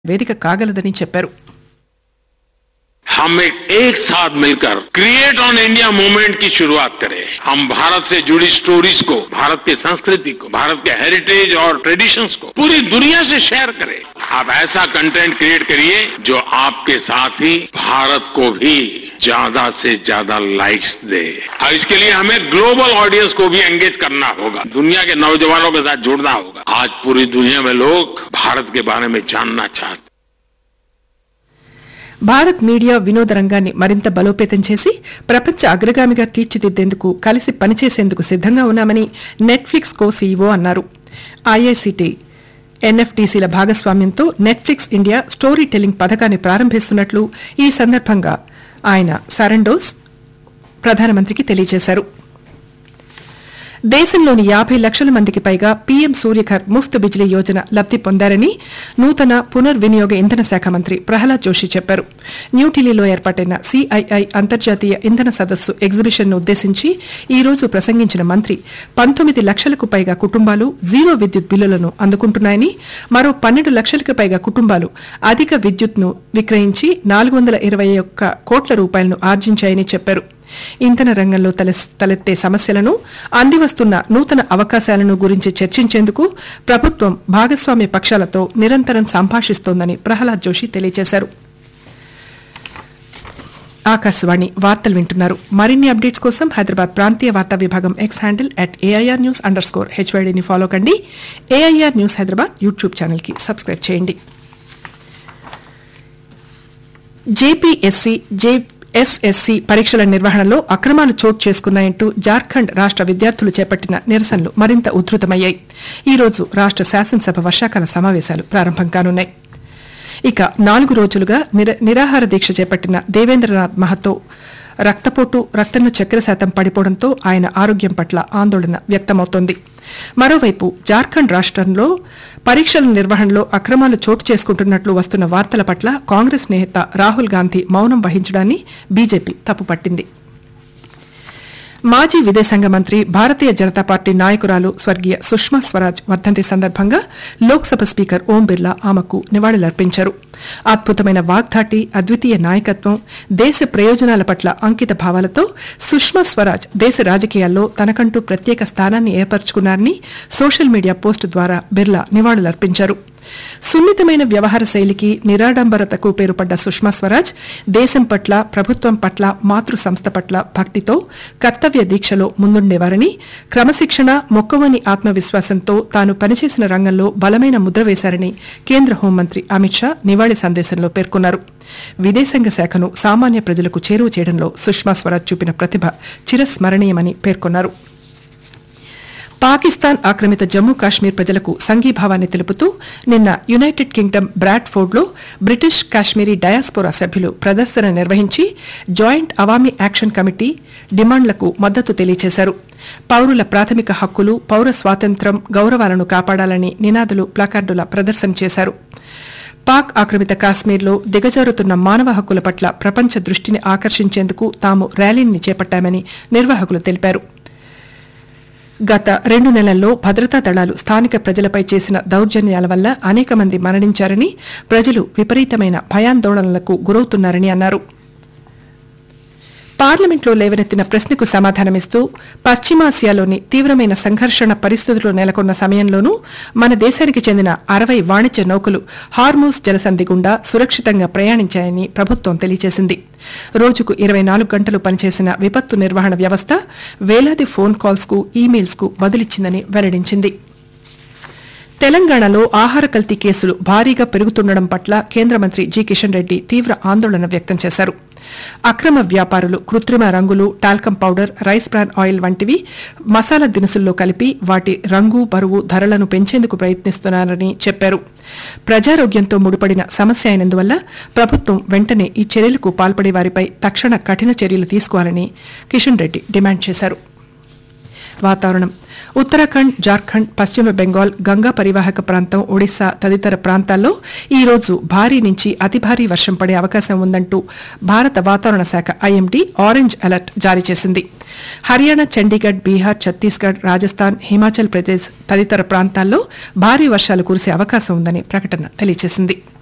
వేదిక కాగలదని చెప్పారు हम एक, एक साथ मिलकर क्रिएट ऑन इंडिया मूवमेंट की शुरुआत करें हम भारत से जुड़ी स्टोरीज को भारत की संस्कृति को भारत के हेरिटेज और ट्रेडिशंस को पूरी दुनिया से शेयर करें आप ऐसा कंटेंट क्रिएट करिए जो आपके साथ ही भारत को भी ज्यादा से ज्यादा लाइक्स दे और इसके लिए हमें ग्लोबल ऑडियंस को भी एंगेज करना होगा दुनिया के नौजवानों के साथ जुड़ना होगा आज पूरी दुनिया में लोग भारत के बारे में जानना चाहते हैं। భారత్ మీడియా వినోద రంగాన్ని మరింత బలోపేతం చేసి ప్రపంచ అగ్రగామిగా తీర్చిదిద్దేందుకు కలిసి పనిచేసేందుకు సిద్దంగా ఉన్నామని నెట్ఫ్లిక్స్ కో సీఈఓ అన్నారు ఐఐసిటి ఎన్ఎఫ్టీసీల భాగస్వామ్యంతో నెట్ఫ్లిక్స్ ఇండియా స్టోరీ టెల్లింగ్ పథకాన్ని ప్రారంభిస్తున్నట్లు ఈ సందర్భంగా ఆయన సరండోస్ ప్రధానమంత్రికి తెలియజేశారు దేశంలోని యాభై లక్షల మందికి పైగా పీఎం సూర్యఘర్ ముఫ్త్ బిజిలీ యోజన లబ్ది పొందారని నూతన పునర్వినియోగ ఇంధన శాఖ మంత్రి ప్రహ్లాద్ జోషి చెప్పారు న్యూఢిల్లీలో ఏర్పాటైన సిఐఐ అంతర్జాతీయ ఇంధన సదస్సు ఎగ్జిబిషన్ ను ఉద్దేశించి ఈ రోజు ప్రసంగించిన మంత్రి పంతొమ్మిది లక్షలకు పైగా కుటుంబాలు జీరో విద్యుత్ బిల్లులను అందుకుంటున్నాయని మరో పన్నెండు లక్షలకు పైగా కుటుంబాలు అధిక విద్యుత్ను విక్రయించి నాలుగు వందల ఇరవై ఒక్క కోట్ల రూపాయలను ఆర్జించాయని చెప్పారు ఇంధన రంగంలో తలెస్- తలెత్తే సమస్యలను అందివస్తున్న నూతన అవకాశాలను గురించి చర్చించేందుకు ప్రభుత్వం భాగస్వామ్య పక్షాలతో నిరంతరం సంభాషిస్తోందని ప్రహ్లాద్ జోషి తెలియజేశారు ఆకాశవాణి వార్తలు వింటున్నారు మరిన్ని అప్డేట్స్ కోసం హైదరాబాద్ ప్రాంతీయ వార్తా విభాగం X handle at AIR news underscore స్కోర్ హెచ్వైడీని ఫాలో కండి AIR news Hyderabad YouTube channel కి సబ్స్క్రైబ్ చేయండి జేపీఎస్సీ జేఎస్ఎస్సీ పరీక్షల నిర్వహణలో అక్రమాలు చోటు చేసుకున్నాయంటూ జార్ఖండ్ రాష్ట విద్యార్థులు చేపట్టిన నిరసనలు మరింత ఉధృతమయ్యాయి ఈ రోజు రాష్ట శాసనసభ వర్షాకాల సమావేశాలు ప్రారంభం కానున్నాయి ఇక నాలుగు రోజులుగా నిర- నిరాహార దీక్ష చేపట్టిన దేవేంద్రనాథ్ మహతో రక్తపోటు రక్తంలో చక్కెర శాతం పడిపోవడంతో ఆయన ఆరోగ్యం పట్ల ఆందోళన వ్యక్తమవుతోంది మరోవైపు జార్ఖండ్ రాష్ట్రంలో పరీక్షల నిర్వహణలో అక్రమాలు చోటు చేసుకుంటున్నట్లు వస్తున్న వార్తల పట్ల కాంగ్రెస్ నేత రాహుల్ గాంధీ మౌనం వహించడాన్ని బీజేపీ తప్పుపట్టింది మాజీ విదేశాంగ మంత్రి భారతీయ జనతా పార్టీ నాయకురాలు స్వర్గీయ సుష్మా స్వరాజ్ వర్ధంతి సందర్భంగా లోక్సభ స్పీకర్ ఓం బిర్లా ఆమెకు నివాళులర్పించారు అద్భుతమైన వాగ్దాటి అద్వితీయ నాయకత్వం దేశ ప్రయోజనాల పట్ల అంకిత భావాలతో సుష్మా స్వరాజ్ దేశ రాజకీయాల్లో తనకంటూ ప్రత్యేక స్థానాన్ని ఏర్పరచుకున్నారని సోషల్ మీడియా పోస్టు ద్వారా బిర్లా నివాళులర్పించారు సున్నితమైన వ్యవహార శైలికి నిరాడంబరతకు పేరుపడ్డ సుష్మా స్వరాజ్ దేశం పట్ల ప్రభుత్వం పట్ల మాతృ సంస్థ పట్ల భక్తితో కర్తవ్య దీక్షలో ముందుండేవారని క్రమశిక్షణ మొక్కవని ఆత్మవిశ్వాసంతో తాను పనిచేసిన రంగంలో బలమైన ముద్ర వేశారని కేంద్ర హోంమంత్రి అమిత్ షా నివాళి సందేశంలో పేర్కొన్నారు విదేశాంగ శాఖను సామాన్య ప్రజలకు చేరువ చేయడంలో సుష్మా స్వరాజ్ చూపిన ప్రతిభ చిరస్మరణీయమని పేర్కొన్నారు పాకిస్తాన్ ఆక్రమిత జమ్మూ కాశ్మీర్ ప్రజలకు సంఘీభావాన్ని తెలుపుతూ నిన్న యునైటెడ్ కింగ్డమ్ బ్రాడ్ఫోర్డ్ లో బ్రిటిష్ కాశ్మీరీ డయాస్పోరా సభ్యులు ప్రదర్శన నిర్వహించి జాయింట్ అవామీ యాక్షన్ కమిటీ డిమాండ్లకు మద్దతు తెలియజేశారు పౌరుల ప్రాథమిక హక్కులు పౌర స్వాతంత్ర్యం గౌరవాలను కాపాడాలని నినాదులు ప్లకార్డుల ప్రదర్శన చేశారు పాక్ ఆక్రమిత కాశ్మీర్లో దిగజారుతున్న మానవ హక్కుల పట్ల ప్రపంచ దృష్టిని ఆకర్షించేందుకు తాము ర్యాలీని చేపట్టామని నిర్వాహకులు తెలిపారు గత రెండు నెలల్లో భద్రతా దళాలు స్థానిక ప్రజలపై చేసిన దౌర్జన్యాల వల్ల అనేక మంది మరణించారని ప్రజలు విపరీతమైన భయాందోళనలకు గురవుతున్నారని అన్నారు పార్లమెంట్లో లేవనెత్తిన ప్రశ్నకు సమాధానమిస్తూ పశ్చిమాసియాలోని తీవ్రమైన సంఘర్షణ పరిస్థితులు నెలకొన్న సమయంలోనూ మన దేశానికి చెందిన అరవై వాణిజ్య నౌకలు హార్మూస్ జలసంధి గుండా సురక్షితంగా ప్రయాణించాయని ప్రభుత్వం తెలియజేసింది రోజుకు ఇరవై నాలుగు గంటలు పనిచేసిన విపత్తు నిర్వహణ వ్యవస్థ వేలాది ఫోన్ కాల్స్ కు ఈమెయిల్స్ కు బదులిచ్చిందని వెల్లడించింది తెలంగాణలో ఆహార కల్తీ కేసులు భారీగా పెరుగుతుండడం పట్ల కేంద్ర మంత్రి జి కిషన్ రెడ్డి తీవ్ర ఆందోళన వ్యక్తం చేశారు అక్రమ వ్యాపారులు కృత్రిమ రంగులు talcum powder rice bran oil వంటివి మసాలా దినుసుల్లో కలిపి వాటి రంగు బరువు ధరలను పెంచేందుకు ప్రయత్నిస్తున్నారని చెప్పారు ప్రజారోగ్యంతో ముడిపడిన సమస్య అయినందువల్ల ప్రభుత్వం వెంటనే ఈ చర్యలకు పాల్పడే వారిపై తక్షణ కఠిన చర్యలు తీసుకోవాలని కిషన్ రెడ్డి డిమాండ్ చేశారు వాతావరణం ఉత్తరాఖండ్ జార్ఖండ్ పశ్చిమ బెంగాల్ గంగా పరివాహక ప్రాంతం ఒడిశా తదితర ప్రాంతాల్లో ఈ రోజు భారీ నుంచి అతి భారీ వర్షం పడే అవకాశం ఉందంటూ భారత వాతావరణ శాఖ ఐఎండీ ఆరెంజ్ అలర్ట్ జారీ చేసింది హర్యానా చండీగఢ్ బీహార్ ఛత్తీస్గఢ్ రాజస్థాన్ హిమాచల్ ప్రదేశ్ తదితర ప్రాంతాల్లో భారీ వర్షాలు కురిసే అవకాశం ఉందని ప్రకటన తెలియజేసింది